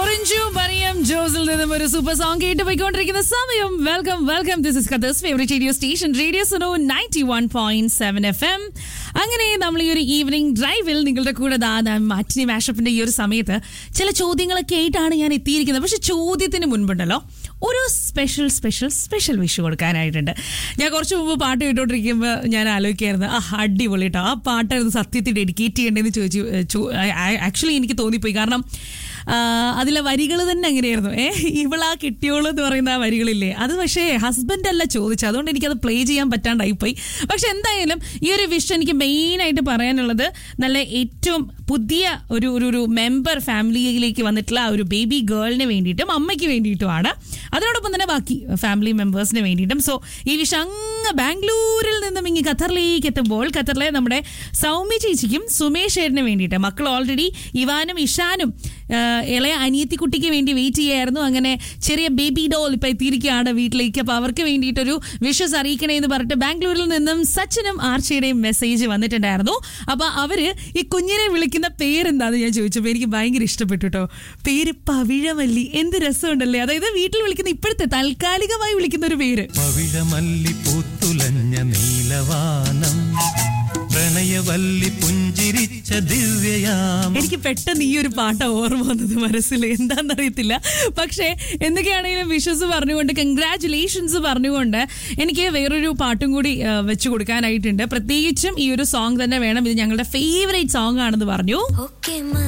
റിഞ്ചു മറിയം ജോസിൽ നിന്നും ഒരു super song കേട്ട് പോയിക്കൊണ്ടിരിക്കുന്ന സമയം welcome welcome this is Qatar's favourite radio station radio Suno ninety one point seven F M അങ്ങനെ നമ്മൾ ഈ ഒരു ഈവനിങ് ഡ്രൈവിൽ നിങ്ങളുടെ കൂടെ ദാ മാറ്റിനി മാഷപ്പിന്റെ ഈ ഒരു സമയത്ത് ചില ചോദ്യങ്ങളൊക്കെ ആയിട്ടാണ് ഞാൻ എത്തിയിരിക്കുന്നത് പക്ഷെ ചോദ്യത്തിന് മുൻപുണ്ടല്ലോ ഒരു സ്പെഷ്യൽ സ്പെഷ്യൽ സ്പെഷ്യൽ വിഷ് കൊടുക്കാനായിട്ടുണ്ട് ഞാൻ കുറച്ച് മുമ്പ് പാട്ട് കേട്ടോണ്ടിരിക്കുമ്പോൾ ഞാൻ ആലോചിക്കായിരുന്നു ആ അടിപൊളി കേട്ടോ ആ പാട്ടായിരുന്നു സത്യത്തിൽ ഡെഡിക്കേറ്റ് ചെയ്യേണ്ടതെന്ന് ചോദിച്ചു ആക്ച്വലി എനിക്ക് തോന്നിപ്പോയി കാരണം ആ, അതിലെ വരികൾ തന്നെ അങ്ങനെയായിരുന്നു ഏ ഇവളാ കിട്ടിയോളൂ എന്ന് പറയുന്ന ആ വരികളില്ലേ അത് പക്ഷേ ഹസ്ബൻഡ് അല്ല ചോദിച്ചത് അതുകൊണ്ട് എനിക്കത് പ്ലേ ചെയ്യാൻ പറ്റാണ്ടായിപ്പോയി പക്ഷെ എന്തായാലും ഈ ഒരു വിഷ് എനിക്ക് മെയിനായിട്ട് പറയാനുള്ളത് നല്ല ഏറ്റവും പുതിയ ഒരു ഒരു ഒരു മെമ്പർ ഫാമിലിയിലേക്ക് വന്നിട്ടുള്ള ആ ഒരു ബേബി ഗേളിന് വേണ്ടിയിട്ടും അമ്മയ്ക്ക് വേണ്ടിയിട്ടുമാണ് അതിനോടൊപ്പം തന്നെ ബാക്കി ഫാമിലി മെമ്പേഴ്സിന് വേണ്ടിയിട്ടും സോ ഈ വിഷ് അങ്ങ് ബാംഗ്ലൂരിൽ നിന്നും ഇങ്ങ് ഖത്തറിലേക്ക് എത്തുമ്പോൾ ഖത്തറിലെ നമ്മുടെ സൗമ്യ ചേച്ചിക്കും സുമേഷ് ഏട്ടന് വേണ്ടിയിട്ട് മക്കൾ ഓൾറെഡി ഇവാനും ഇഷാനും ആ, ഇളയ അനിയത്തിക്കുട്ടിക്ക് വേണ്ടി വെയിറ്റ് ചെയ്യായിരുന്നു അങ്ങനെ ചെറിയ ബേബി ഡോൾ ഇപ്പൊ എത്തിയിരിക്കുകയാണ് വീട്ടിലേക്ക് അപ്പൊ അവർക്ക് വേണ്ടിയിട്ടൊരു വിഷസ് അറിയിക്കണേ എന്ന് പറഞ്ഞിട്ട് ബാംഗ്ലൂരിൽ നിന്നും സച്ചിനും ആർച്ചയുടെയും മെസ്സേജ് വന്നിട്ടുണ്ടായിരുന്നു അപ്പൊ അവര് ഈ കുഞ്ഞിനെ വിളിക്കുന്ന പേരെന്താന്ന് ഞാൻ ചോദിച്ചപ്പോൾ എനിക്ക് ഭയങ്കര ഇഷ്ടപ്പെട്ടു കേട്ടോ പേര് പവിഴമല്ലി എന്ത് രസമുണ്ടല്ലേ അതായത് വീട്ടിൽ വിളിക്കുന്ന ഇപ്പോഴത്തെ താൽക്കാലികമായി വിളിക്കുന്ന ഒരു പേര് പവിഴമല്ലി പൂത്തുലഞ്ഞ നീലവാനം പ്രണയവല്ലി പുഞ്ചിരിച്ച ദിവ്യയാം എനിക്ക് പെട്ടെന്ന് ഈ ഒരു പാട്ട ഓർമ്മ വന്നത് മനസ്സിൽ എന്താണെന്നറിയത്തില്ല പക്ഷേ എന്തൊക്കെയാണെങ്കിലും വിഷസ് പറഞ്ഞുകൊണ്ട് കൺഗ്രാറ്റുലേഷൻസ് പറഞ്ഞുകൊണ്ട് എനിക്ക് വേറൊരു പാട്ടും കൂടി ആ, വെച്ച് കൊടുക്കാനായിട്ടുണ്ട് പ്രത്യേകിച്ചും ഈ ഒരു സോങ് തന്നെ വേണം ഇത് ഞങ്ങളുടെ ഫേവറേറ്റ് സോങ് ആണെന്ന് പറഞ്ഞു ഓക്കെ